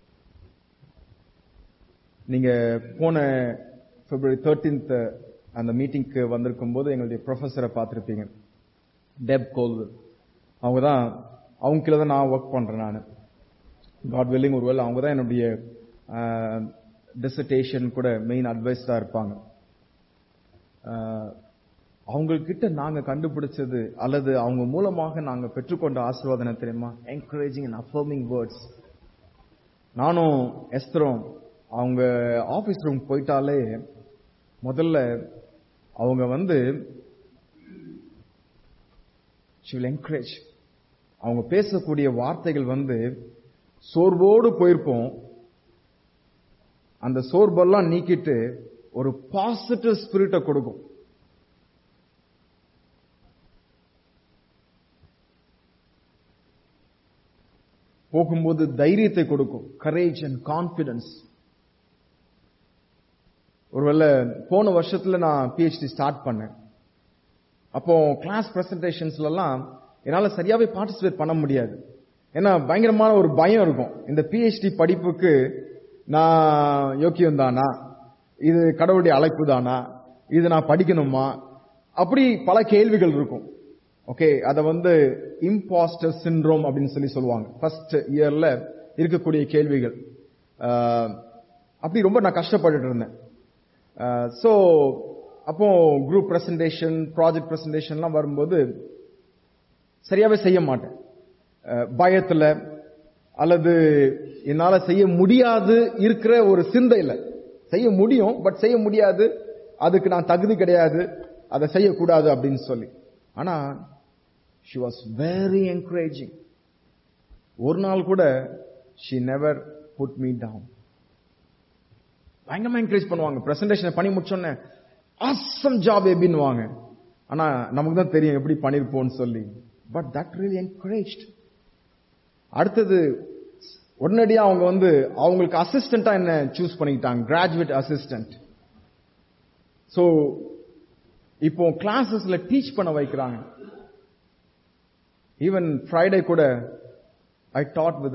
நீங்க போன பிப்ரவரி தேர்டீன்த் அந்த மீட்டிங்க்கு வந்திருக்கும் போது எங்களுடைய ப்ரொஃபஸரை பார்த்திருப்பீங்க டெப் கோல்வு அவங்க தான் அவங்க கீழே தான் நான் ஒர்க் பண்றேன் நான் காட் வில்லிங் ஒருவேளை அவங்க தான் என்னுடைய டிசர்டேஷன் கூட மெயின் அட்வைஸா இருப்பாங்க அவங்கக்கிட்ட நாங்க கண்டுபிடிச்சது அல்லது அவங்க மூலமாக நாங்க பெற்றுக்கொண்ட ஆசீர்வாதம் தெரியுமா என்கரேஜிங் அண்ட் அஃபர்மிங் வேர்ட்ஸ் நானும் எஸ்தரும் அவங்க ஆபீஸ் ரூம் போயிட்டாலே முதல்ல அவங்க வந்து என்கரேஜ் அவங்க பேசக்கூடிய வார்த்தைகள் வந்து சோர்வோடு போயிருப்போம் அந்த சோர்வெல்லாம் நீக்கிட்டு ஒரு பாசிட்டிவ் ஸ்பிரிட்டை கொடுக்கும் போகும்போது தைரியத்தை கொடுக்கும் கரேஜ் அண்ட் கான்பிடன்ஸ் ஒருவேளை போன வருஷத்துல நான் பிஹெச்டி ஸ்டார்ட் பண்ணேன் அப்போ கிளாஸ் பிரசன்டேஷன்ஸ்ல எல்லாம் என்னால சரியாவே பார்ட்டிசிபேட் பண்ண முடியாது ஏன்னா பயங்கரமான ஒரு பயம் இருக்கும் இந்த பிஹெச்டி படிப்புக்கு நான் யோக்கியம் தானா இது கடவுளுடைய அழைப்பு தானா இது நான் படிக்கணுமா அப்படி பல கேள்விகள் இருக்கும் ஓகே அத வந்து இம்பாஸ்டர் சிண்ட்ரோம் அப்படின்னு சொல்லி சொல்லுவாங்க ஃபர்ஸ்ட் இயர்ல இருக்கக்கூடிய கேள்விகள் அப்படி ரொம்ப நான் கஷ்டப்பட்டுட்டு இருந்தேன் ஸோ அப்போ குரூப் பிரசன்டேஷன் ப்ராஜெக்ட் பிரசன்டேஷன்லாம் வரும்போது சரியாவே செய்ய மாட்டேன் பயத்துல அல்லது என்னால செய்ய முடியாது இருக்கிற ஒரு சிந்தையில செய்ய முடியும் பட் செய்ய முடியாது அதுக்கு நான் தகுதி கிடையாது அதை செய்யக்கூடாது அப்படின்னு சொல்லி ஆனா ஷி வாஸ் வெரி என்கரேஜிங் ஒரு நாள் கூட she never put me down பயங்கரமா என்கரேஜ் பண்ணுவாங்க பிரசன்டேஷன் பண்ணி முடிச்சோன்னே ஆசம் ஜாப் எப்படின்னுவாங்க ஆனா நமக்கு தான் தெரியும் எப்படி பண்ணிருப்போம்னு சொல்லி பட் தட் ரியலி என்கரேஜ் அடுத்தது உடனடியா அவங்க வந்து அவங்களுக்கு அசிஸ்டண்டா என்ன சூஸ் பண்ணிக்கிட்டாங்க கிராஜுவேட் அசிஸ்டன்ட் சோ இப்போ கிளாஸஸ்ல டீச் பண்ண வைக்கிறாங்க ஈவன் ஃப்ரைடே கூட I taught with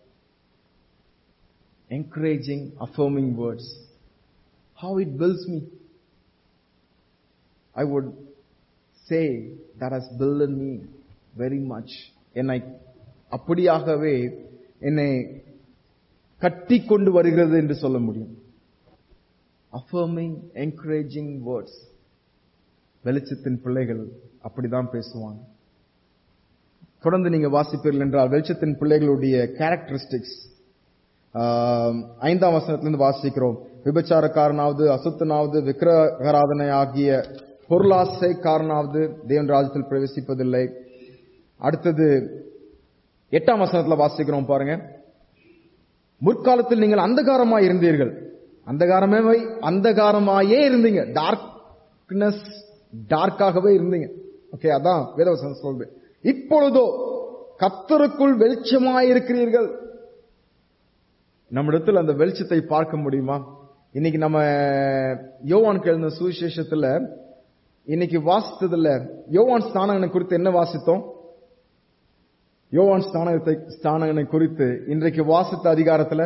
encouraging, affirming words. How it builds me. I would say that has built me very much. என்னை அப்படியாகவே என்னை கட்டி கொண்டு வருகிறது என்று சொல்ல முடியும் அஃபர்மிங் என்கரேஜிங் வேர்ட்ஸ் வெளிச்சத்தின் பிள்ளைகள் அப்படிதான் பேசுவாங்க தொடர்ந்து நீங்க வாசிப்பீர்கள் என்றால் வெளிச்சத்தின் பிள்ளைகளுடைய கேரக்டரிஸ்டிக்ஸ் ஐந்தாம் வசனத்திலிருந்து வாசிக்கிறோம் விபச்சாரக்காரனாவது அசுத்தனாவது விக்கிரகராதனை ஆகிய பொருளாசைக்காரனாவது தேவன் ராஜ்யத்தில் பிரவேசிப்பதில்லை அடுத்தது எட்டாம் வசனத்துல வாசிக்கிறோம் பாருங்க முற்காலத்தில் நீங்கள் அந்தகாரமாய் இருந்தீர்கள் அந்தகாரமே அந்தகாரமாயே இருந்தீங்க டார்க்னஸ் டார்க்காகவே இருந்தீங்க ஓகே அதான் வேதவசனம் சொல்றது இப்பொழுதோ கத்தருக்குள் வெளிச்சமாயிருக்கிறீர்கள் நம்மிடத்தில் அந்த வெளிச்சத்தை பார்க்க முடியுமா இன்னைக்கு நம்ம யோவான் எழுந்த சுவிசேஷத்துல இன்னைக்கு வாசித்ததுல யோவான் ஸ்தானகனை குறித்து என்ன வாசித்தோம் யோவான் ஸ்தானகத்தை ஸ்தானகனை குறித்து இன்றைக்கு வாசித்த அதிகாரத்துல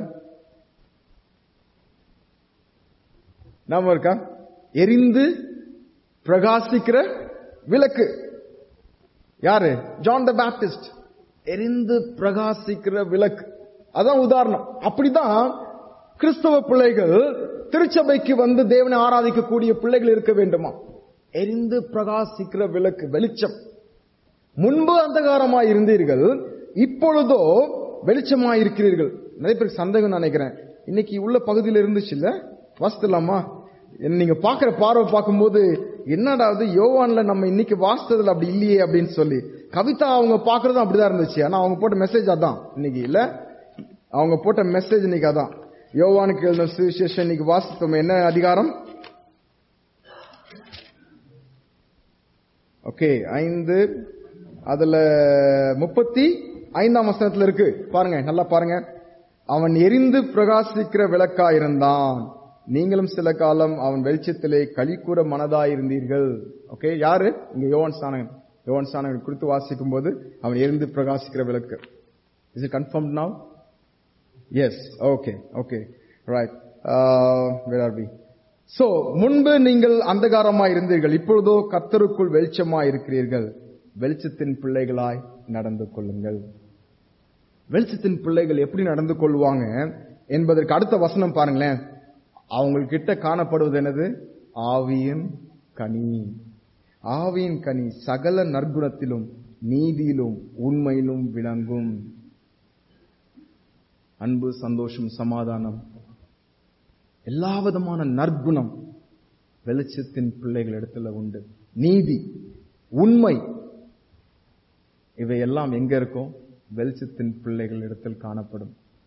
நாம இருக்கா எரிந்து பிரகாசிக்கிற விளக்கு யாரு ஜான் த பேப்டிஸ்ட் எரிந்து பிரகாசிக்கிற விளக்கு அதான் உதாரணம் அப்படிதான் கிறிஸ்தவ பிள்ளைகள் திருச்சபைக்கு வந்து தேவனை ஆராதிக்கக்கூடிய பிள்ளைகள் இருக்க வேண்டுமா எரிந்து பிரகாசிக்கிற விளக்கு வெளிச்சம் முன்பு அந்தகாரமாய் இருந்தீர்கள் இப்பொழுதோ வெளிச்சமாய் இருக்கிறீர்கள் நிறைய பேருக்கு சந்தேகம் நினைக்கிறேன் இன்னைக்கு உள்ள பகுதியில் இருந்துச்சு இல்ல வாசித்தலாமா நீங்க பாக்குற பார்வை பார்க்கும்போது என்னடாவது யோவான்ல நம்ம இன்னைக்கு வாசித்ததுல அப்படி இல்லையே அப்படின்னு சொல்லி கவிதா அவங்க பாக்குறதும் அப்படிதான் இருந்துச்சு ஆனா அவங்க போட்ட மெசேஜ் அதான் இன்னைக்கு இல்ல அவங்க போட்ட மெசேஜ் இன்னைக்கு அதான் யோவானுக்கு எழுதின சுவிசேஷம் இன்னைக்கு வாசித்தோம் என்ன அதிகாரம் ஓகே ஐந்து அதுல முப்பத்தி ஐந்தாம் வசனத்துல இருக்கு பாருங்க நல்லா பாருங்க அவன் எரிந்து பிரகாசிக்கிற விளக்கா இருந்தான் நீங்களும் சில காலம் அவன் வெளிச்சத்திலே களி கூற மனதாயிருந்தீர்கள் ஓகே யாரு இங்க யோவான் ஸ்தானகன் யோவான் ஸ்தானகன் குறித்து வாசிக்கும் போது அவன் எரிந்து பிரகாசிக்கிற விளக்கு is it confirm now yes okay okay right where are be so முன்பு நீங்கள் அந்தகாரமாய் இருந்தீர்கள் இப்பொழுதோ கத்தருக்குள் வெளிச்சமாய் இருக்கிறீர்கள் வெளிச்சத்தின் பிள்ளைகளாய் நடந்து கொள்ளுங்கள் வெளிச்சத்தின் பிள்ளைகள் எப்படி நடந்து கொள்வாங்க என்பதற்கு அடுத்த வசனம் பாருங்களேன் அவங்கக்கிட்ட காணப்படுவது என்னது ஆவியின் கனி ஆவியின் கனி சகல நற்குணத்திலும் நீதியிலும் உண்மையிலும் விளங்கும் அன்பு சந்தோஷம் சமாதானம் எல்லா விதமான நற்குணம் வெளிச்சத்தின் பிள்ளைகள் இடத்துல உண்டு நீதி உண்மை இவையெல்லாம் எங்க இருக்கும் வெளிச்சத்தின் பிள்ளைகள் இடத்தில் காணப்படும்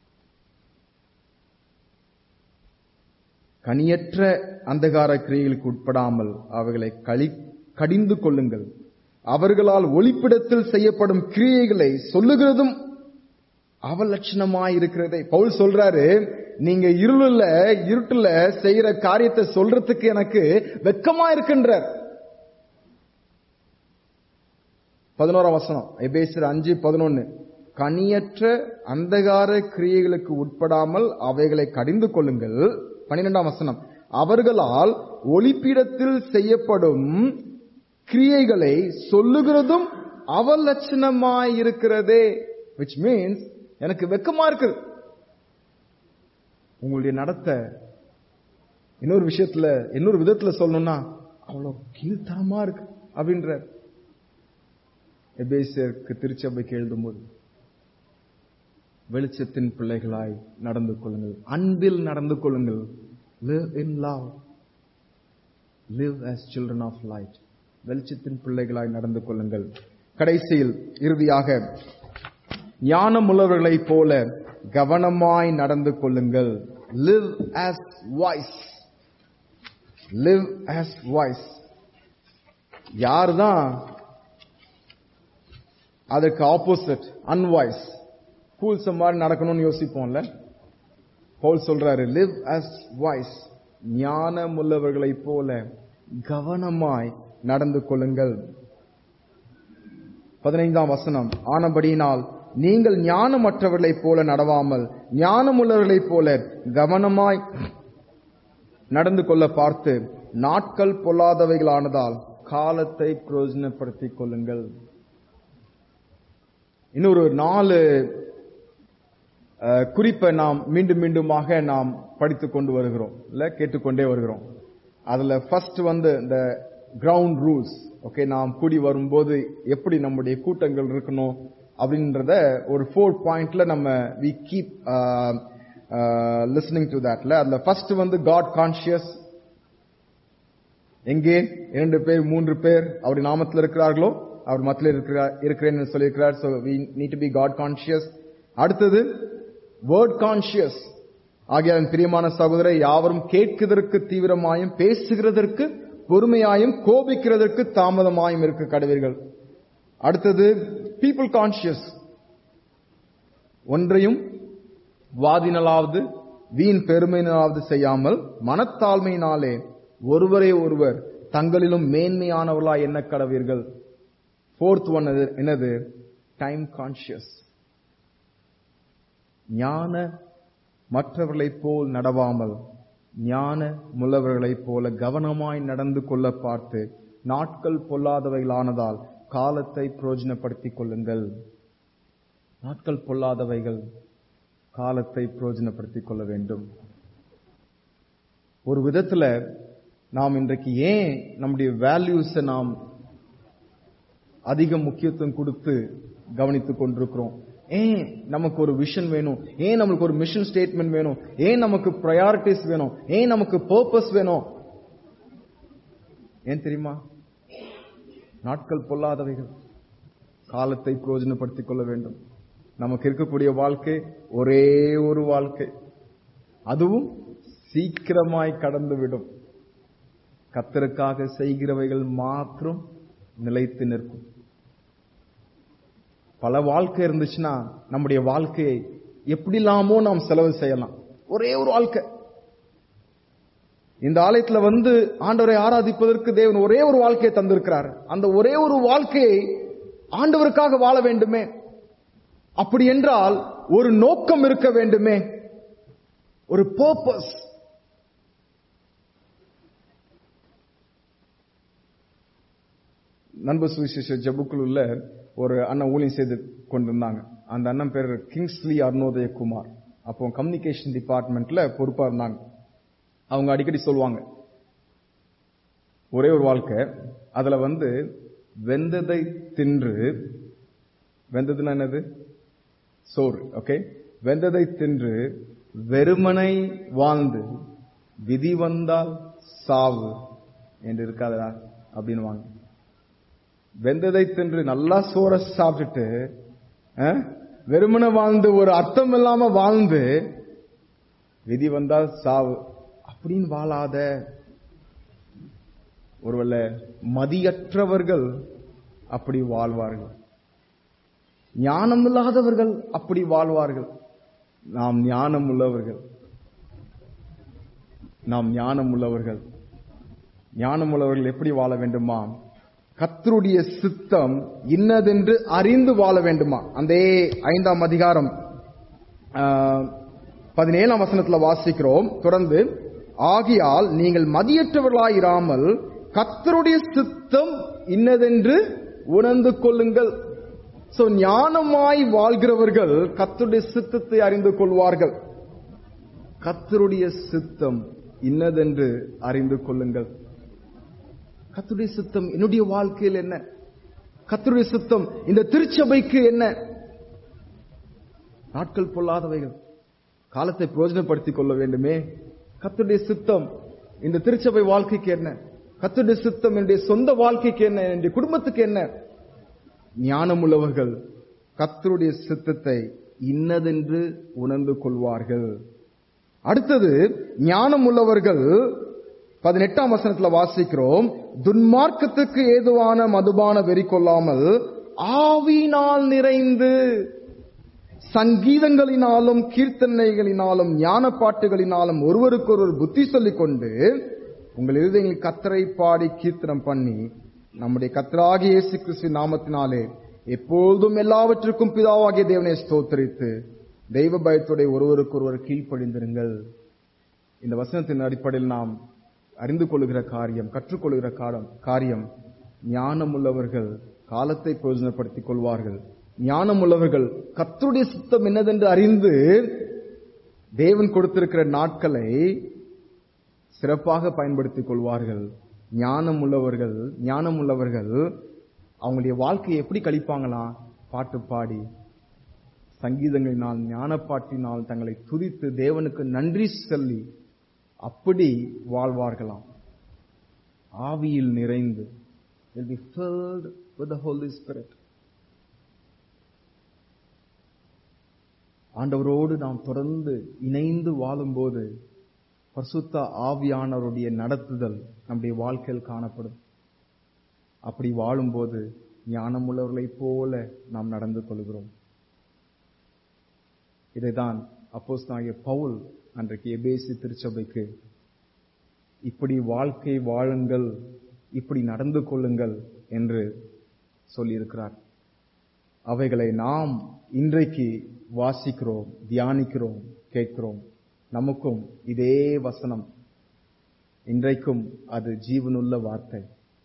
கனியற்ற அந்தகார கிரியைகளுக்கு உட்படாமல் அவைகளை களி கடிந்து கொள்ளுங்கள் அவர்களால் ஒளிப்பிடத்தில் செய்யப்படும் கிரியைகளை சொல்லுகிறதும் அவலட்சணமாய் இருக்கிறதை பவுல் சொல்றாரு நீங்க இருளுல இருட்டுல செய்யற காரியத்தை சொல்றதுக்கு எனக்கு வெக்கமா இருக்கின்றார் பதினோராம் வசனம் எபேசர் அஞ்சு பதினொன்னு கனியற்ற அந்தகார கிரியைகளுக்கு உட்படாமல் அவைகளை கடிந்து கொள்ளுங்கள் பன்னிரெண்டாம் வசனம் அவர்களால் ஒளிப்பீடத்தில் செய்யப்படும் கிரியைகளை சொல்லுகிறதும் அவலட்சணமாய் இருக்கிறதே விச் மீன்ஸ் எனக்கு வெக்கமா இருக்கு உங்களுடைய நடத்த இன்னொரு விஷயத்துல இன்னொரு விதத்துல சொல்லணும்னா அவ்வளவு கீழ்த்தரமா இருக்கு அப்படின்ற எபேசியருக்கு திருச்சபைக்கு எழுதும்போது வெளிச்சத்தின் பிள்ளைகளாய் நடந்து கொள்ளுங்கள் அன்பில் நடந்து கொள்ளுங்கள் live in love live as children of light வெளிச்சத்தின் பிள்ளைகளாய் நடந்து கொள்ளுங்கள் கடைசியில் இறுதியாக ஞானமுள்ளவர்களைப் போல கவனமாய் நடந்து கொள்ளுங்கள் live as wise live as wise யார்தான் அதுக்கு ஆப்போசிட் அன்வாய்ஸ் ஃபூல்ஸ் மாதிரி நடக்கணும்னு யோசிப்போம்ல பவுல் சொல்றாரு லிவ் அஸ் வாய்ஸ் ஞானமுள்ளவர்களைப் போல கவனமாய் நடந்து கொள்ளுங்கள் பதினைந்தாம் வசனம் ஆனபடியினால் நீங்கள் ஞானமற்றவர்களைப் போல நடவாமல் ஞானமுள்ளவர்களைப் போல கவனமாய் நடந்து கொள்ள பார்த்து நாட்கள் பொல்லாதவைகளானதால் காலத்தை பிரயோஜனப்படுத்திக் கொள்ளுங்கள் இன்னொரு நாலு அஹ், குறிப்பை நாம் மீண்டும் மீண்டுமாக நாம் படித்துக் கொண்டு வருகிறோம் இல்ல கேட்டுக்கொண்டே வருகிறோம் அதுல ஃபர்ஸ்ட் வந்து இந்த கிரவுண்ட் ரூல்ஸ் ஓகே நாம் கூடி வரும்போது எப்படி நம்முடைய கூட்டங்கள் இருக்கணும் அப்படின்றத ஒரு ஃபோர் பாயிண்ட்ல நம்ம வி கீப் லிஸ்னிங் டு தட்ல அதுல ஃபர்ஸ்ட் வந்து காட் கான்சியஸ் எங்கே இரண்டு பேர் மூன்று பேர் அவர் நாமத்தில் இருக்கிறார்களோ அவர் மத்தியில் இருக்கிறார் இருக்கிறேன்னு சொல்லியிருக்கிறார் so we need to be god conscious அடுத்தது வேர்ட் கான்சியஸ் ஆகிய பிரியமான சகோதரை யாவரும் கேட்கிறதற்கு தீவிரமாயும் பேசுகிறதற்கு பொறுமையாயும் கோபிக்கிறதற்கு தாமதமாயும் இருக்க கடவீர்கள் அடுத்தது பீப்புள் கான்சியஸ் ஒன்றையும் வாதினலாவது வீண் பெருமையினாவது செய்யாமல் மனத்தாழ்மையினாலே ஒருவரை ஒருவர் தங்களிலும் மேன்மையானவர்களாய் என்ன கடவீர்கள் ஃபோர்த் ஒன் என்னது டைம் கான்சியஸ் ஞான மற்றவர்களைப் போல் நடவாமல் ஞான முள்ளவர்களைப் போல கவனமாய் நடந்து கொள்ள பார்த்து நாட்கள் பொல்லாதவைகளானதால் காலத்தை பிரயோஜனப்படுத்திக் கொள்ளுங்கள் நாட்கள் பொல்லாதவைகள் காலத்தை பிரயோஜனப்படுத்திக் கொள்ள வேண்டும் ஒரு விதத்துல நாம் இன்றைக்கு ஏன் நம்முடைய வேல்யூஸை நாம் அதிக முக்கியத்துவம் கொடுத்து கவனித்துக் கொண்டிருக்கிறோம் ஏன் நமக்கு ஒரு விஷன் வேணும் ஏன் நமக்கு ஒரு மிஷன் ஸ்டேட்மெண்ட் வேணும் ஏன் நமக்கு ப்ரையாரிட்டிஸ் வேணும் ஏன் நமக்கு பர்பஸ் வேணும் ஏன் தெரியுமா நாட்கள் பொல்லாதவைகள் காலத்தை பிரயோஜனப்படுத்திக் கொள்ள வேண்டும் நமக்கு இருக்கக்கூடிய வாழ்க்கை ஒரே ஒரு வாழ்க்கை அதுவும் சீக்கிரமாய் கடந்து விடும் கத்தருக்காக செய்கிறவைகள் மாத்திரம் நிலைத்து நிற்கும் பல வாழ்க்கை இருந்துச்சுன்னா நம்முடைய வாழ்க்கையை எப்படிலாமோ நாம் செலவு செய்யலாம் ஒரே ஒரு வாழ்க்கை இந்த ஆலயத்துல வந்து ஆண்டவரை ஆராதிப்பதற்கு தேவன் ஒரே ஒரு வாழ்க்கையை தந்திருக்கிறார் அந்த ஒரே ஒரு வாழ்க்கையை ஆண்டவருக்காக வாழ வேண்டுமே அப்படி என்றால் ஒரு நோக்கம் இருக்க வேண்டுமே ஒரு பர்பஸ் நண்பர் சுவிசேஷ ஜபுக்குள்ள ஒரு அண்ணன் ஊழியம் செய்து கொண்டிருந்தாங்க அந்த அண்ணன் பேர் கிங்ஸ்லி அருணோதய குமார் அப்போ கம்யூனிகேஷன் டிபார்ட்மெண்ட்ல பொறுப்பா இருந்தாங்க அவங்க அடிக்கடி சொல்லுவாங்க ஒரே ஒரு வாழ்க்கை அதுல வந்து வெந்ததை தின்று வெந்ததுன்னா என்னது சோறு ஓகே வெந்ததை தின்று வெறுமனை வாழ்ந்து விதி வந்தால் சாவு என்று இருக்காதா அப்படின்னு வாங்க வெந்ததை தின்று நல்லா சோற சாப்பிட்டுட்டு அஹ், வெறுமனை வாழ்ந்து ஒரு அர்த்தம் இல்லாம வாழ்ந்து விதி வந்தால் சாவு அப்படின்னு வாழாத ஒருவேளை மதியற்றவர்கள் அப்படி வாழ்வார்கள் ஞானம் இல்லாதவர்கள் அப்படி வாழ்வார்கள் நாம் ஞானம் உள்ளவர்கள் நாம் ஞானம் உள்ளவர்கள் ஞானம் உள்ளவர்கள் எப்படி வாழ வேண்டுமா கத்தருடைய சித்தம் இன்னதென்று அறிந்து வாழ வேண்டுமா அந்த ஐந்தாம் அதிகாரம் ஆஹ், பதினேழாம் வசனத்துல வாசிக்கிறோம் தொடர்ந்து ஆகியால் நீங்கள் மதியற்றவர்களாயிராமல் கத்தருடைய சித்தம் இன்னதென்று உணர்ந்து கொள்ளுங்கள் சோ ஞானமாய் வாழ்கிறவர்கள் கத்தருடைய சித்தத்தை அறிந்து கொள்வார்கள் கத்தருடைய சித்தம் இன்னதென்று அறிந்து கொள்ளுங்கள் கத்தருடைய சித்தம் என்னுடைய வாழ்க்கையில் என்ன கத்தருடைய சித்தம் இந்த திருச்சபைக்கு என்ன நாட்கள் பொல்லாதவைகள் காலத்தை பிரயோஜனப்படுத்திக் கொள்ள வேண்டுமே கத்தருடைய சித்தம் இந்த திருச்சபை வாழ்க்கைக்கு என்ன கத்தருடைய சித்தம் என்னுடைய சொந்த வாழ்க்கைக்கு என்ன என்னுடைய குடும்பத்துக்கு என்ன ஞானமுள்ளவர்கள் கத்தருடைய சித்தத்தை இன்னதென்று உணர்ந்து கொள்வார்கள் அடுத்தது ஞானமுள்ளவர்கள் பதினெட்டாம் வசனத்துல வாசிக்கிறோம் துன்மார்க்கத்துக்கு ஏதுவான மதுபான வெறி கொள்ளாமல் ஆவினால் நிறைந்து சங்கீதங்களினாலும் கீர்த்தனைகளினாலும் ஞான பாட்டுகளினாலும் ஒருவருக்கொருவர் புத்தி சொல்லிக் கொண்டு உங்கள் இருதயங்களில் கத்தரை பாடி கீர்த்தனம் பண்ணி நம்முடைய கத்தராகிய இயேசு கிறிஸ்து நாமத்தினாலே எப்பொழுதும் எல்லாவற்றுக்கும் பிதாவாகிய தேவனை ஸ்தோத்தரித்து தெய்வ பயத்துடைய ஒருவருக்கொருவர் கீழ்ப்படிந்திருங்கள் இந்த வசனத்தின் அடிப்படையில் நாம் அறிந்து கொள்ளுகிற காரியம் கற்றுக்கொள்கிற காலம் காரியம் ஞானமுள்ளவர்கள் காலத்தை பிரயோஜனப்படுத்திக் கொள்வார்கள் ஞானமுள்ளவர்கள் கத்தருடைய சித்தம் என்னதென்று அறிந்து தேவன் கொடுத்திருக்கிற நாட்களை சிறப்பாக பயன்படுத்திக் கொள்வார்கள் ஞானம் உள்ளவர்கள் ஞானம் உள்ளவர்கள் அவங்களுடைய வாழ்க்கையை எப்படி கழிப்பாங்களாம் பாட்டு பாடி சங்கீதங்களினால் ஞானப்பாட்டினால் தங்களை துதித்து தேவனுக்கு நன்றி சொல்லி அப்படி வாழ்வார்களாம் ஆவியில் நிறைந்து will be filled with the Holy Spirit. ஆண்டவரோடு நாம் தொடர்ந்து இணைந்து வாழும்போது பரிசுத்த ஆவியானவருடைய நடத்துதல் நம்முடைய வாழ்க்கையில் காணப்படும் அப்படி வாழும்போது ஞானமுள்ளவர்களைப் போல நாம் நடந்து கொள்கிறோம் இதைதான் அப்போஸ் பவுல் அன்றைக்கு எபேசி திருச்சபைக்கு இப்படி வாழ்க்கை வாழுங்கள் இப்படி நடந்து கொள்ளுங்கள் என்று சொல்லியிருக்கிறார் அவைகளை நாம் இன்றைக்கு வாசிக்கிறோம் தியானிக்கிறோம் கேட்கிறோம் நமக்கும் இதே வசனம் இன்றைக்கும் அது ஜீவனுள்ள வார்த்தை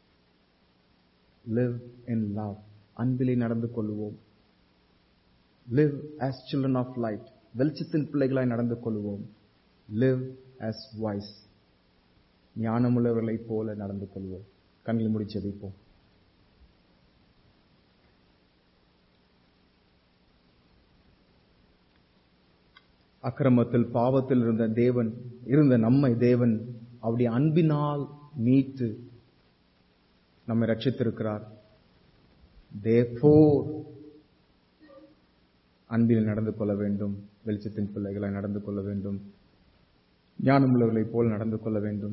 live in love அன்பிலே நடந்து கொள்வோம் live as children of light வெளிச்சத்தின் பிள்ளைகளாய் நடந்து கொள்வோம் live as wise ஞானமுள்ளவர்களைப் போல நடந்து கொள்வோம் கண்களை முடி ஜெபிப்போம் அக்கிரமத்தில் பாவத்தில் இருந்த தேவன் இருந்த நம்மை தேவன் அவருடைய அன்பினால் மீட்டு நம்மை ரட்சித்திருக்கிறார் தேர்ஃபோர் அன்பில் நடந்து கொள்ள வேண்டும் வெளிச்சத்தின் பிள்ளைகளை நடந்து கொள்ள வேண்டும் ஞானமுள்ளவர்களைப் போல் நடந்து கொள்ள வேண்டும்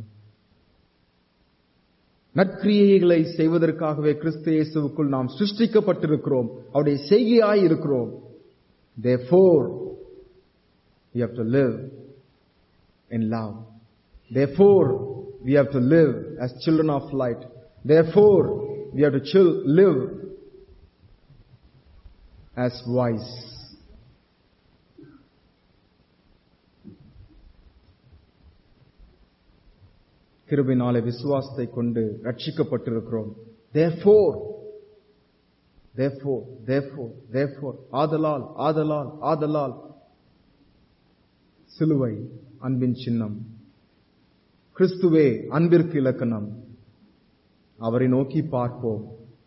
நற்கிரியைகளை செய்வதற்காகவே கிறிஸ்து இயேசுவுக்குள் நாம் சிருஷ்டிக்கப்பட்டிருக்கிறோம் அவருடைய செய்கையாய் இருக்கிறோம் therefore we have to live in love. Therefore, we have to live as children of light. Therefore, we have to chill, live as wise. கிருபினாலே விசுவாசத்தை கொண்டு ரட்சிக்கப்பட்டிருக்கிறோம் therefore therefore therefore therefore ஆதலால் ஆதலால் ஆதலால் சிலுவை அன்பின் சின்னம் கிறிஸ்துவே அன்பிற்கு இலக்கணம் அவரை நோக்கி பார்ப்போம்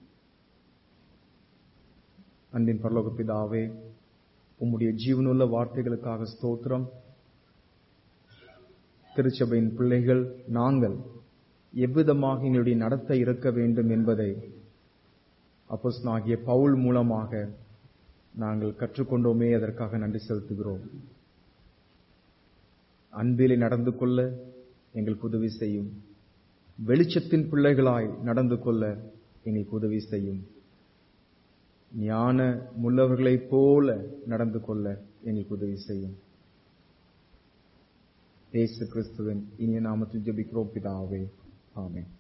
அன்பின் பரலோக பிதாவே உம்முடைய ஜீவனுள்ள வார்த்தைகளுக்காக ஸ்தோத்திரம் திருச்சபையின் பிள்ளைகள் நாங்கள் எவ்விதமாக எங்களுடைய நடத்தை இருக்க வேண்டும் என்பதை அப்போஸ்தலனாகிய பவுல் மூலமாக நாங்கள் கற்றுக்கொண்டோமே அதற்காக நன்றி செலுத்துகிறோம் அன்பிலே நடந்து கொள்ள எங்களுக்கு உதவி செய்யும் வெளிச்சத்தின் பிள்ளைகளாய் நடந்து கொள்ள எங்களுக்கு உதவி செய்யும் ஞான முள்ளவர்களைப் போல நடந்து கொள்ள எங்களுக்கு உதவி செய்யும் இயேசு கிறிஸ்துவின் இனிய நாமத்தில் ஜெபிக்கிறோம் பிதாவே ஆமென்